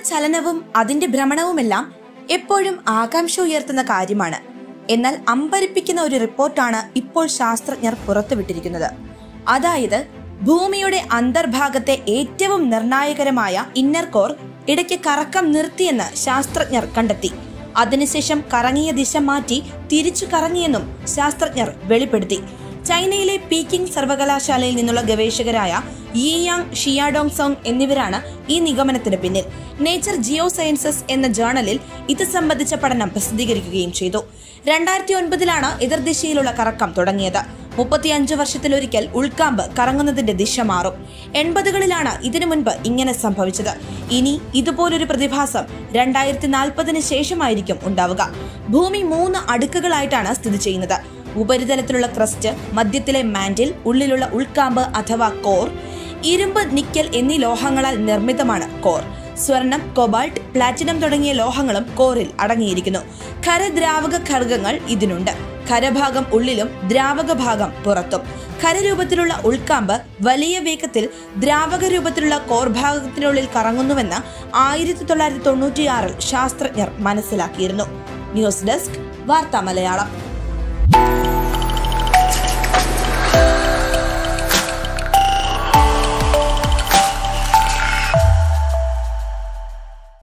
ചലനവും അതിന്റെ ഭ്രമണവുമെല്ലാം എപ്പോഴും ആകാംക്ഷ ഉയർത്തുന്ന കാര്യമാണ് എന്നാൽ അമ്പരിപ്പിക്കുന്ന ഒരു റിപ്പോർട്ടാണ് ഇപ്പോൾ ശാസ്ത്രജ്ഞർ പുറത്തുവിട്ടിരിക്കുന്നത് അതായത് ഭൂമിയുടെ അന്തർഭാഗത്തെ ഏറ്റവും നിർണായകരമായ ഇന്നർ കോർ ഇടയ്ക്ക് കറക്കം നിർത്തിയെന്ന് ശാസ്ത്രജ്ഞർ കണ്ടെത്തി അതിനുശേഷം കറങ്ങിയ ദിശ മാറ്റി തിരിച്ചു കറങ്ങിയെന്നും ശാസ്ത്രജ്ഞർ വെളിപ്പെടുത്തി ചൈനയിലെ പീക്കിംഗ് സർവകലാശാലയിൽ നിന്നുള്ള ഗവേഷകരായ യിയാങ് ഷിയാഡോങ് സോങ് എന്നിവരാണ് ഈ നിഗമനത്തിന് പിന്നിൽ നേച്ചർ ജിയോ സയൻസസ് എന്ന ജേണലിൽ ഇത് സംബന്ധിച്ച പഠനം പ്രസിദ്ധീകരിക്കുകയും ചെയ്തു രണ്ടായിരത്തി ഒൻപതിലാണ് എതിർദിശയിലുള്ള കറക്കം തുടങ്ങിയത് മുപ്പത്തിയഞ്ച് വർഷത്തിലൊരിക്കൽ ഉൾക്കാമ്പ് കറങ്ങുന്നതിന്റെ ദിശ മാറും എൺപതുകളിലാണ് ഇതിനു മുൻപ് ഇങ്ങനെ സംഭവിച്ചത് ഇനി ഇതുപോലൊരു പ്രതിഭാസം രണ്ടായിരത്തി നാൽപ്പതിന് ശേഷമായിരിക്കും ഉണ്ടാവുക ഭൂമി മൂന്ന് അടുക്കുകളായിട്ടാണ് സ്ഥിതി ചെയ്യുന്നത് ഉപരിതലത്തിലുള്ള ക്രസ്റ്റ് മധ്യത്തിലെ മാൻഡിൽ ഉള്ളിലുള്ള ഉൾക്കാമ്പ് അഥവാ കോർ ഇരുമ്പ് നിക്കൽ എന്നീ ലോഹങ്ങളാൽ നിർമ്മിതമാണ് കോർ സ്വർണം കൊബാൾട്ട് പ്ലാറ്റിനം തുടങ്ങിയ ലോഹങ്ങളും കോറിൽ അടങ്ങിയിരിക്കുന്നു ഖരദ്രാവക ഘടകങ്ങൾ ഇതിനുണ്ട് ഖരഭാഗം ഉള്ളിലും ദ്രാവക ഭാഗം പുറത്തും ഖരരൂപത്തിലുള്ള ഉൾക്കാമ്പ് വലിയ വേഗത്തിൽ ദ്രാവക രൂപത്തിലുള്ള കോർ ഭാഗത്തിനുള്ളിൽ കറങ്ങുന്നുവെന്ന് ആയിരത്തി തൊള്ളായിരത്തി തൊണ്ണൂറ്റിയാറിൽ ശാസ്ത്രജ്ഞർ മനസ്സിലാക്കിയിരുന്നു ന്യൂസ് ഡെസ്ക് വാർത്താ മലയാളം